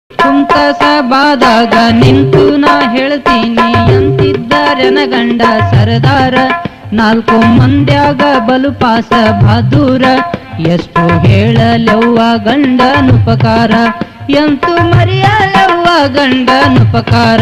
ಕುಂತ ಸಭಾದಾಗ ನಿಂತು ನಾ ಹೇಳ್ತೀನಿ ಅಂತಿದ್ದರನ ಗಂಡ ಸರದಾರ ನಾಲ್ಕು ಮಂದ್ಯಾಗ ಬಲು ಪಾಸ ಬಹದ್ದೂರ ಎಷ್ಟು ಹೇಳಲೆವ್ವ ಗಂಡನುಪಕಾರ ಎಂತು ಮರೆಯಲೆವ್ವ ಗಂಡನುಪಕಾರ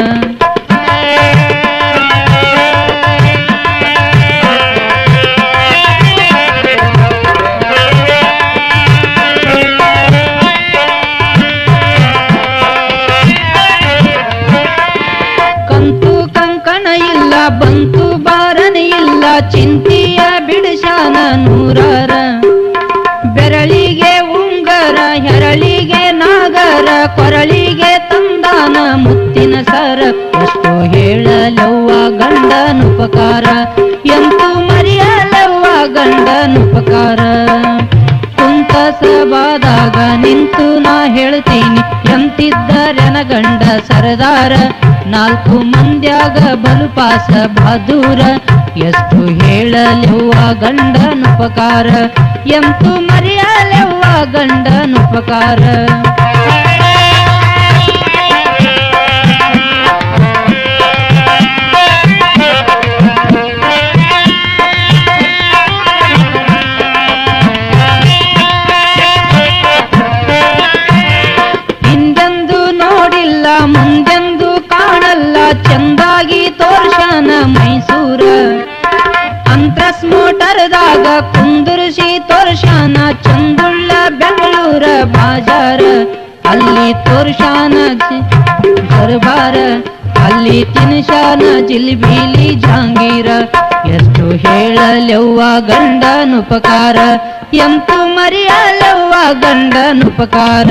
ಕಂತು ಕಂಕಣ ಇಲ್ಲ ಬಂತು ಬಾರನ ಇಲ್ಲ ಚಿಂತಿಯ ಬಿಡಿಸಾನ ನೂರಾರ ಬೆರಳಿಗೆ ಉಂಗರ ಹೆರಳಿಗೆ ನಾಗರ ಕೊರಳಿಗೆ ತಂದಾನ ಮುತ್ತಿನ ಸರ ಎಷ್ಟು ಹೇಳಲವ್ವ ಗಂಡನುಪಕಾರ ಎಂತು ಮರೆಯಲವ್ವ ಗಂಡನುಪಕಾರ ಕುಂತ ಸಭಾದಾಗ ನಿಂತು ನಾ ಹೇಳ್ತೀನಿ ಎಂತಿದ್ದರನ ಗಂಡ ಸರದಾರ ನಾಲ್ಕು ಮಂದ್ಯಾಗ ಬಲು ಪಾಸ ಬಹದ್ದೂರ ಎಷ್ಟು ಹೇಳಲೆವ್ವ ಗಂಡನುಪಕಾರ ಎಂತು ಮರೆಯಲೆವ್ವ ಗಂಡನುಪಕಾರ ಹಿಂದೆಂದು ನೋಡಿಲ್ಲ ಮುಂದೆಂದು ಕಾಣಲ್ಲ ಚಂದಾಗಿ ತೋರ್ಷಾನ ಮೈಸೂರ ಅಂತ್ರಸ್ ಮೋಟರ್ದಾಗ ಕುಂದುರ್ಸಿ ತೋರ್ಷಾನ ಚಂದುಳ್ಳ ಬೆಂಗಳೂರ ಬಾಜಾರ ಅಲ್ಲಿ ತೋರ್ಷಾನ ಜಿ- ದರ್ಬಾರ ಅಲ್ಲಿ ತಿನ್ಶಾನ ಜಿಲ್ಬೀಲಿ ಜಾಂಗೀರ ಎಷ್ಟು ಹೇಳಲೆವ್ವ ಗಂಡನುಪಕಾರ ಎಂತು ಮರೆಯಲೆವ್ವ ಗಂಡನುಪಕಾರ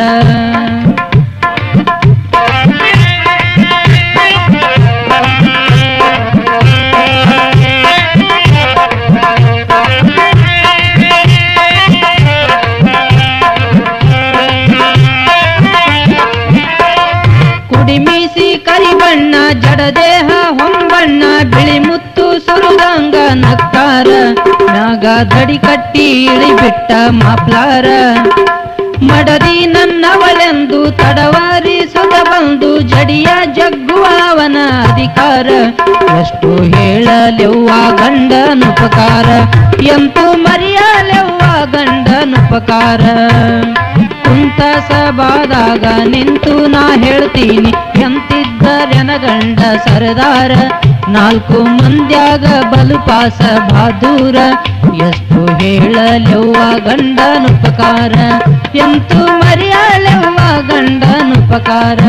ಕುಡಿಮೀಸಿ ಕರಿಬಣ್ಣ ಜಡದೇಹ ಹೊಂಬಣ್ಣ ಬಿಳಿ ಮುತ್ತು ಸುರುದಂಗ ನಕ್ಕಾರ ನಾಗ ದಡಿ ಕಟ್ಟಿ ಇಳಿಬಿಟ್ಟ ಮಾಪ್ಲಾರ ಮಡದಿ ನನ್ನವಳೆಂದು ತಡವಾರಿ ಸುತ ಬಂದು ಜಡಿಯ ಜಗ್ಗುವ ಅವನ ಅಧಿಕಾರ ಎಷ್ಟು ಹೇಳಲೆವ್ವ ಗಂಡನುಪಕಾರ ಎಂತು ಮರೆಯಲೆವ್ವ ಗಂಡನುಪಕಾರ ಕುಂತ ಸಭಾದಾಗ ನಿಂತು ನಾ ಹೇಳ್ತೀನಿ ಎಂತಿದ್ದರೆನ ಗಂಡ ಸರದಾರ ನಾಲ್ಕು ಮಂದ್ಯಾಗ ಬಲು ಪಾಸ ಬಹದ್ದೂರ ಎಷ್ಟು ಹೇಳಲೆವ್ವ ಗಂಡನುಪಕಾರ ಎಂತು ಮರೆಯಲೆವ್ವ ಗಂಡನುಪಕಾರ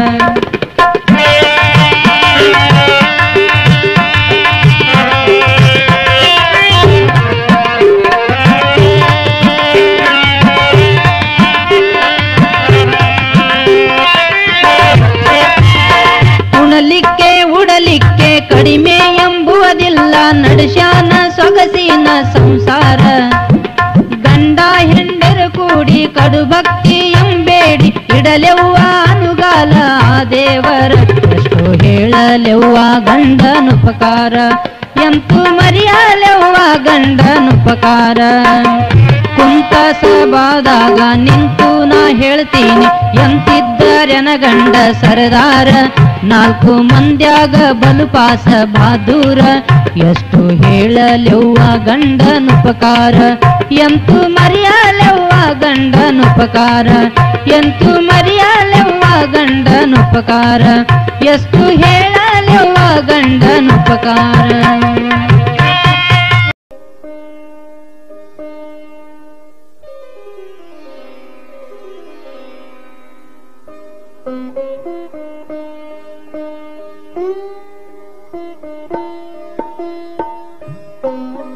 ಉಣಲಿಕ್ಕೆ ಉಡಲಿಕ್ಕೆ ಕಡಿಮೆ ಎಂಬುವುದಿಲ್ಲ ನಡೆಸ್ಯಾನ ಸೊಗಸಿನ ಸಂಸಾರ ಗಂಡ ಹೆಂಡರು ಕೂಡಿ ಕಡು ಭಕ್ತಿ ಎಂಬೇಡಿ ಇಡಲೆವ್ವ ಅನುಗಾಲ ಆ ದೇವರ ಎಷ್ಟು ಹೇಳಲೆವ್ವ ಗಂಡನುಪಕಾರ ಎಂತು ಮರೆಯಲೆವ್ವ ಗಂಡನುಪಕಾರ ಕುಂತ ಸಭಾದಾಗ ನಿಂತು ನಾ ಹೇಳ್ತೀನಿ ಎಂತಿದ್ದರೆನ ಗಂಡ ಸರದಾರ ನಾಲ್ಕು ಮಂದ್ಯಾಗ ಬಲು ಪಾಸ ಬಹದ್ದೂರ ಎಷ್ಟು ಹೇಳಲೆವ್ವ ಗಂಡನುಪಕಾರ ಎಂತು ಮರೆಯಲೆವ್ವ ಗಂಡನುಪಕಾರ ಎಂತು ಮರೆಯಲೆವ್ವ ಗಂಡನುಪಕಾರ ಎಷ್ಟು ಹೇಳಲೆವ್ವ ಗಂಡನುಪಕಾರ Thank you.